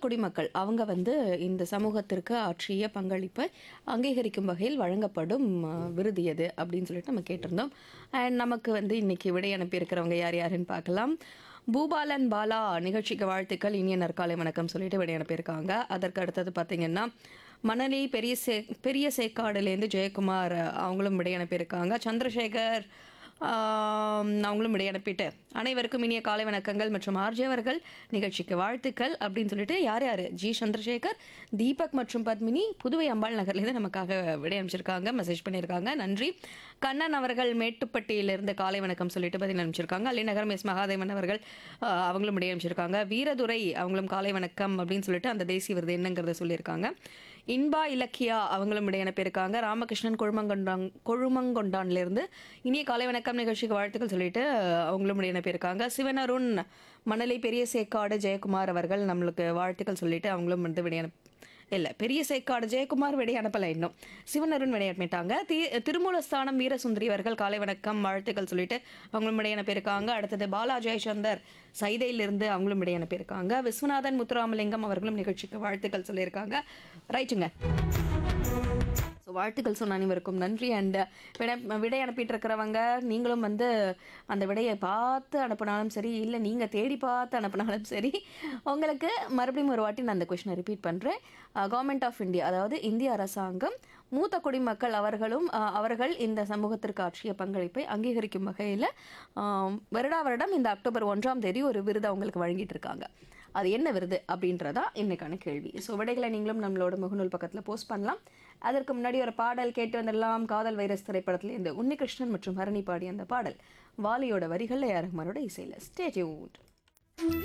குடிமக்கள் அவங்க வந்து இந்த சமூகத்திற்கு ஆற்றிய பங்களிப்பை அங்கீகரிக்கும் வகையில் வழங்கப்படும் அஹ், விருது எது அப்படின்னு சொல்லிட்டு நம்ம கேட்டிருந்தோம் அண்ட் நமக்கு வந்து இன்னைக்கு விடை அனுப்பியிருக்கிறவங்க யார் யாருன்னு பார்க்கலாம் பூபாலன் பாலா நிகழ்ச்சிக்கு வாழ்த்துக்கள் இனிய நற்காலை வணக்கம் சொல்லிட்டு விடை அனுப்பியிருக்காங்க அதற்கு அடுத்தது பார்த்தீங்கன்னா மணலி பெரிய சே பெரிய சேக்காடுலேருந்து ஜெயக்குமார் அவங்களும் விடை அனுப்பியிருக்காங்க சந்திரசேகர் ஆம், அவங்களும் விடை அனுப்பிட்டு அனைவருக்கும் இனிய காலை வணக்கங்கள் மற்றும் ஆர்ஜே அவர்கள் நிகழ்ச்சிக்கு வாழ்த்துக்கள் அப்படின்னு சொல்லிட்டு யார் யார் ஜி சந்திரசேகர் தீபக் மற்றும் பத்மினி புதுவை அம்பாள் நகர்லேருந்து நமக்காக விடை அனுப்பிச்சிருக்காங்க மெசேஜ் பண்ணியிருக்காங்க நன்றி கண்ணன் அவர்கள் மேட்டுப்பட்டியிலிருந்து காலை வணக்கம் சொல்லிட்டு பதில் அனுப்பிச்சிருக்காங்க அலிநகரம் எஸ் மகாதேவன் அவர்கள் ஆ, அவங்களும் விடை அனுப்பிச்சிருக்காங்க வீரதுரை அவங்களும் காலை வணக்கம் அப்படின்னு சொல்லிட்டு அந்த தேசிய விருது என்னங்கிறத சொல்லியிருக்காங்க இன்பா இலக்கியா அவங்களும் விடை அனுப்பியிருக்காங்க ராமகிருஷ்ணன் கொழுமங்கொண்டான் கொழுமங்கொண்டான்லேருந்து இனிய காலை வணக்கம் நிகழ்ச்சிக்கு வாழ்த்துக்கள் சொல்லிட்டு அவங்களும் விடை அனுப்பியிருக்காங்க சிவனருண் மணலை பெரிய சேக்காடு ஜெயக்குமார் அவர்கள் நம்மளுக்கு வாழ்த்துக்கள் சொல்லிட்டு அவங்களும் வந்து விடை அனுப்பி இல்லை பெரிய சேக்காடு ஜெயக்குமார் விடை அனுப்பலை இன்னும் சிவனருண் விடை அனுப்பிட்டாங்க தி திருமூலஸ்தானம் வீரசுந்தரி அவர்கள் காலை வணக்கம் வாழ்த்துக்கள் சொல்லிட்டு அவங்களும் விடை அனுப்பியிருக்காங்க அடுத்தது பாலா ஜெயச்சந்தர் சைதையிலிருந்து அவங்களும் விடை அனுப்பியிருக்காங்க விஸ்வநாதன் முத்துராமலிங்கம் அவர்களும் நிகழ்ச்சிக்கு வாழ்த்துக்கள் சொல்லியிருக்காங்க ரைட்டுங்க ஸோ வாழ்த்துக்கள் சொன்ன அனைவருக்கும் நன்றி அண்ட் விடை விடை அனுப்பிட்டு இருக்கிறவங்க நீங்களும் வந்து அந்த விடையை பார்த்து அனுப்பினாலும் சரி இல்லை நீங்கள் தேடி பார்த்து அனுப்பினாலும் சரி உங்களுக்கு மறுபடியும் ஒரு வாட்டி நான் அந்த கொஷினை ரிப்பீட் பண்ணுறேன் கவர்மெண்ட் ஆஃப் இந்தியா அதாவது இந்திய அரசாங்கம் மூத்த குடிமக்கள் அவர்களும் அஹ், அவர்கள் இந்த சமூகத்திற்கு ஆற்றிய பங்களிப்பை அங்கீகரிக்கும் வகையில் வருடா வருடம் இந்த அக்டோபர் ஒன்றாம் தேதி ஒரு விருது அவங்களுக்கு வழங்கிட்டு இருக்காங்க அது என்ன விருது அப்படின்றதா இன்னைக்கான கேள்வி ஸோ விடைகளை நீங்களும் நம்மளோட முகநூல் பக்கத்தில் போஸ்ட் பண்ணலாம் அதற்கு முன்னாடி ஒரு பாடல் கேட்டு வந்துடலாம் காதல் வைரஸ் திரைப்படத்தில் இந்த உன்னிகிருஷ்ணன் மற்றும் ஹரணி பாடிய அந்த பாடல் வாலியோட வரிகளில் யாருமாரோட இசையில் ஸ்டேட்யூட்